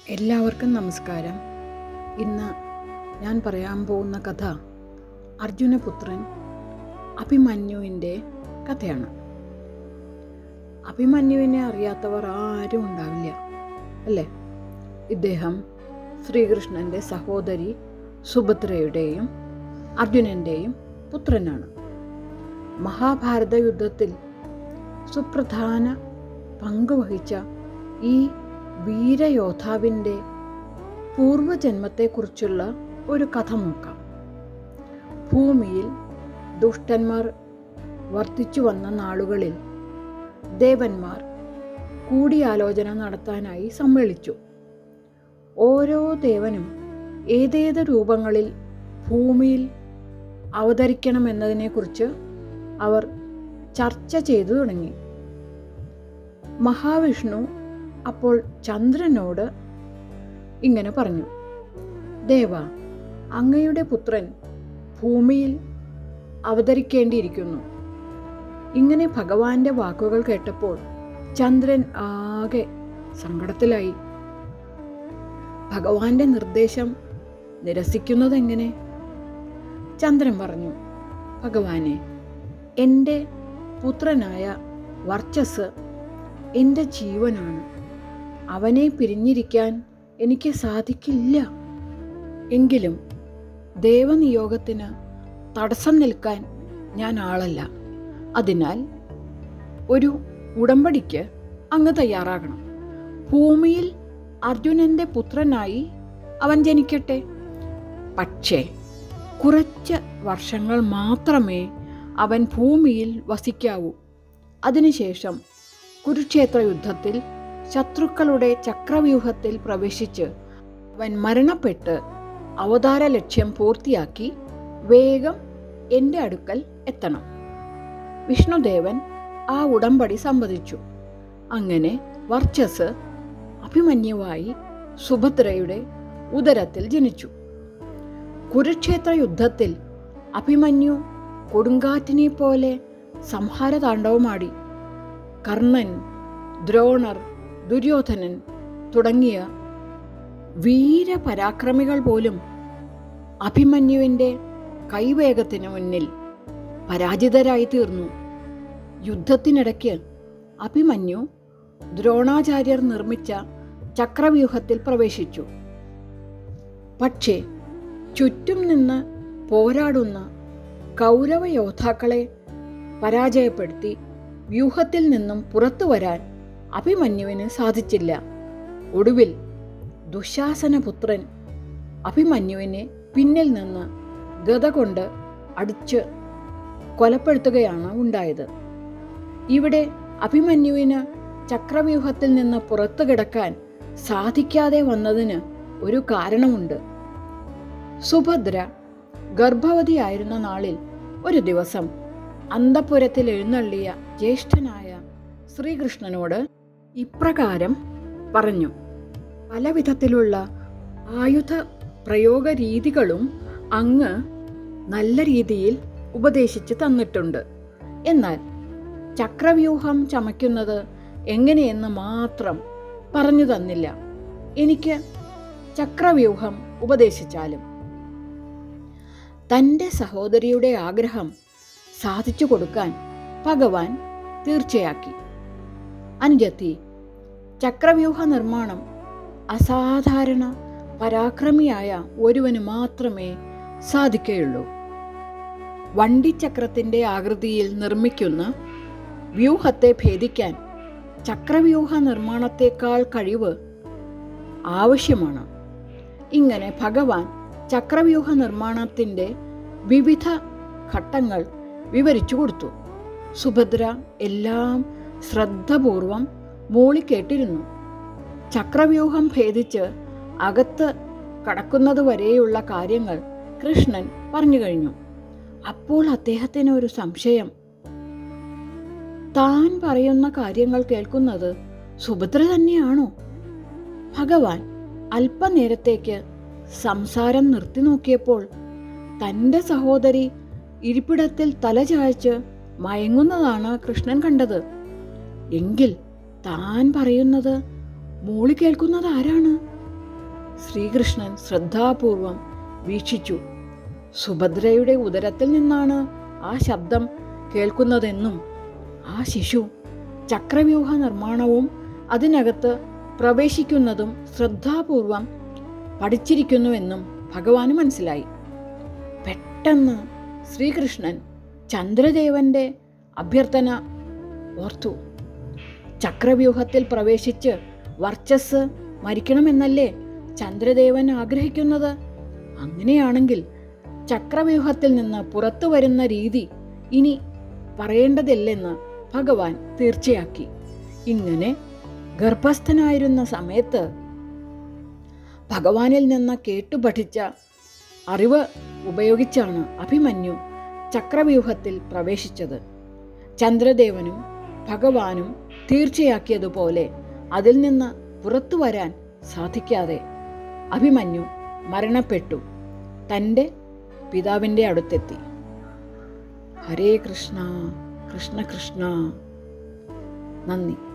എല്ലാവർക്കും നമസ്കാരം ഇന്ന് ഞാൻ പറയാൻ പോകുന്ന കഥ അർജുനപുത്രൻ അഭിമന്യുവിൻ്റെ കഥയാണ് അഭിമന്യുവിനെ അറിയാത്തവർ ആരും ഉണ്ടാവില്ല അല്ലേ ഇദ്ദേഹം ശ്രീകൃഷ്ണൻ്റെ സഹോദരി സുഭദ്രയുടെയും അർജുനൻ്റെയും പുത്രനാണ് മഹാഭാരത യുദ്ധത്തിൽ സുപ്രധാന പങ്കുവഹിച്ച ഈ വീരയോദ്ധാവിൻ്റെ പൂർവജന്മത്തെക്കുറിച്ചുള്ള ഒരു കഥ നോക്കാം ഭൂമിയിൽ ദുഷ്ടന്മാർ വർദ്ധിച്ചു വന്ന നാളുകളിൽ ദേവന്മാർ കൂടിയാലോചന നടത്താനായി സമ്മേളിച്ചു ഓരോ ദേവനും ഏതേത് രൂപങ്ങളിൽ ഭൂമിയിൽ അവതരിക്കണമെന്നതിനെക്കുറിച്ച് അവർ ചർച്ച ചെയ്തു തുടങ്ങി മഹാവിഷ്ണു അപ്പോൾ ചന്ദ്രനോട് ഇങ്ങനെ പറഞ്ഞു ദേവ അങ്ങയുടെ പുത്രൻ ഭൂമിയിൽ അവതരിക്കേണ്ടിയിരിക്കുന്നു ഇങ്ങനെ ഭഗവാന്റെ വാക്കുകൾ കേട്ടപ്പോൾ ചന്ദ്രൻ ആകെ സങ്കടത്തിലായി ഭഗവാന്റെ നിർദ്ദേശം നിരസിക്കുന്നതെങ്ങനെ ചന്ദ്രൻ പറഞ്ഞു ഭഗവാനെ എൻ്റെ പുത്രനായ വർച്ചസ് എൻ്റെ ജീവനാണ് അവനെ പിരിഞ്ഞിരിക്കാൻ എനിക്ക് സാധിക്കില്ല എങ്കിലും ദേവനിയോഗത്തിന് തടസ്സം നിൽക്കാൻ ഞാൻ ആളല്ല അതിനാൽ ഒരു ഉടമ്പടിക്ക് അങ്ങ് തയ്യാറാകണം ഭൂമിയിൽ അർജുനൻ്റെ പുത്രനായി അവൻ ജനിക്കട്ടെ പക്ഷേ കുറച്ച് വർഷങ്ങൾ മാത്രമേ അവൻ ഭൂമിയിൽ വസിക്കാവൂ അതിനുശേഷം കുരുക്ഷേത്ര യുദ്ധത്തിൽ ശത്രുക്കളുടെ ചക്രവ്യൂഹത്തിൽ പ്രവേശിച്ച് അവൻ മരണപ്പെട്ട് അവതാര ലക്ഷ്യം പൂർത്തിയാക്കി വേഗം എൻ്റെ അടുക്കൽ എത്തണം വിഷ്ണുദേവൻ ആ ഉടമ്പടി സമ്മതിച്ചു അങ്ങനെ വർച്ചസ് അഭിമന്യുവായി സുഭദ്രയുടെ ഉദരത്തിൽ ജനിച്ചു കുരുക്ഷേത്ര യുദ്ധത്തിൽ അഭിമന്യു കൊടുങ്കാറ്റിനെ പോലെ സംഹാരതാണ്ഡവമാടി കർണൻ ദ്രോണർ ദുര്യോധനൻ തുടങ്ങിയ വീരപരാക്രമികൾ പോലും അഭിമന്യുവിൻ്റെ കൈവേഗത്തിന് മുന്നിൽ പരാജിതരായി തീർന്നു യുദ്ധത്തിനിടയ്ക്ക് അഭിമന്യു ദ്രോണാചാര്യർ നിർമ്മിച്ച ചക്രവ്യൂഹത്തിൽ പ്രവേശിച്ചു പക്ഷേ ചുറ്റും നിന്ന് പോരാടുന്ന കൗരവ യോദ്ധാക്കളെ പരാജയപ്പെടുത്തി വ്യൂഹത്തിൽ നിന്നും പുറത്തു വരാൻ അഭിമന്യുവിന് സാധിച്ചില്ല ഒടുവിൽ ദുശാസനപുത്രൻ അഭിമന്യുവിനെ പിന്നിൽ നിന്ന് ഗത കൊണ്ട് അടിച്ച് കൊലപ്പെടുത്തുകയാണ് ഉണ്ടായത് ഇവിടെ അഭിമന്യുവിന് ചക്രവ്യൂഹത്തിൽ നിന്ന് പുറത്തു കിടക്കാൻ സാധിക്കാതെ വന്നതിന് ഒരു കാരണമുണ്ട് സുഭദ്ര ഗർഭവതിയായിരുന്ന നാളിൽ ഒരു ദിവസം അന്തപുരത്തിൽ എഴുന്നള്ളിയ ജ്യേഷ്ഠനായ ശ്രീകൃഷ്ണനോട് ഇപ്രകാരം പറഞ്ഞു പല വിധത്തിലുള്ള ആയുധ പ്രയോഗ രീതികളും അങ്ങ് നല്ല രീതിയിൽ ഉപദേശിച്ച് തന്നിട്ടുണ്ട് എന്നാൽ ചക്രവ്യൂഹം ചമയ്ക്കുന്നത് എങ്ങനെയെന്ന് മാത്രം പറഞ്ഞു തന്നില്ല എനിക്ക് ചക്രവ്യൂഹം ഉപദേശിച്ചാലും തൻ്റെ സഹോദരിയുടെ ആഗ്രഹം സാധിച്ചു കൊടുക്കാൻ ഭഗവാൻ തീർച്ചയാക്കി അനുജത്തി ചക്രവ്യൂഹ നിർമ്മാണം അസാധാരണ പരാക്രമിയായ ഒരുവന് മാത്രമേ സാധിക്കുകയുള്ളൂ വണ്ടിച്ചക്രത്തിൻ്റെ ആകൃതിയിൽ നിർമ്മിക്കുന്ന വ്യൂഹത്തെ ഭേദിക്കാൻ ചക്രവ്യൂഹ നിർമ്മാണത്തെക്കാൾ കഴിവ് ആവശ്യമാണ് ഇങ്ങനെ ഭഗവാൻ ചക്രവ്യൂഹ നിർമ്മാണത്തിൻ്റെ വിവിധ ഘട്ടങ്ങൾ വിവരിച്ചു കൊടുത്തു സുഭദ്ര എല്ലാം ശ്രദ്ധപൂർവം മൂളിക്കേട്ടിരുന്നു ചക്രവ്യൂഹം ഭേദിച്ച് അകത്ത് കടക്കുന്നതുവരെയുള്ള കാര്യങ്ങൾ കൃഷ്ണൻ പറഞ്ഞു കഴിഞ്ഞു അപ്പോൾ അദ്ദേഹത്തിന് ഒരു സംശയം താൻ പറയുന്ന കാര്യങ്ങൾ കേൾക്കുന്നത് സുഭദ്ര തന്നെയാണോ ഭഗവാൻ അല്പനേരത്തേക്ക് സംസാരം നിർത്തി നോക്കിയപ്പോൾ തൻ്റെ സഹോദരി ഇരിപ്പിടത്തിൽ തല ചായ്ച്ച് മയങ്ങുന്നതാണ് കൃഷ്ണൻ കണ്ടത് എങ്കിൽ താൻ പറയുന്നത് മോളി കേൾക്കുന്നത് ആരാണ് ശ്രീകൃഷ്ണൻ ശ്രദ്ധാപൂർവം വീക്ഷിച്ചു സുഭദ്രയുടെ ഉദരത്തിൽ നിന്നാണ് ആ ശബ്ദം കേൾക്കുന്നതെന്നും ആ ശിശു ചക്രവ്യൂഹ നിർമ്മാണവും അതിനകത്ത് പ്രവേശിക്കുന്നതും ശ്രദ്ധാപൂർവം പഠിച്ചിരിക്കുന്നുവെന്നും ഭഗവാന് മനസ്സിലായി പെട്ടെന്ന് ശ്രീകൃഷ്ണൻ ചന്ദ്രദേവന്റെ അഭ്യർത്ഥന ഓർത്തു ചക്രവ്യൂഹത്തിൽ പ്രവേശിച്ച് വർച്ചസ് മരിക്കണമെന്നല്ലേ ചന്ദ്രദേവൻ ആഗ്രഹിക്കുന്നത് അങ്ങനെയാണെങ്കിൽ ചക്രവ്യൂഹത്തിൽ നിന്ന് പുറത്തു വരുന്ന രീതി ഇനി പറയേണ്ടതില്ലെന്ന് ഭഗവാൻ തീർച്ചയാക്കി ഇങ്ങനെ ഗർഭസ്ഥനായിരുന്ന സമയത്ത് ഭഗവാനിൽ നിന്ന് കേട്ടു പഠിച്ച അറിവ് ഉപയോഗിച്ചാണ് അഭിമന്യു ചക്രവ്യൂഹത്തിൽ പ്രവേശിച്ചത് ചന്ദ്രദേവനും ഭഗവാനും തീർച്ചയാക്കിയതുപോലെ അതിൽ നിന്ന് പുറത്തു വരാൻ സാധിക്കാതെ അഭിമന്യു മരണപ്പെട്ടു തൻ്റെ പിതാവിൻ്റെ അടുത്തെത്തി ഹരേ കൃഷ്ണ കൃഷ്ണ കൃഷ്ണ നന്ദി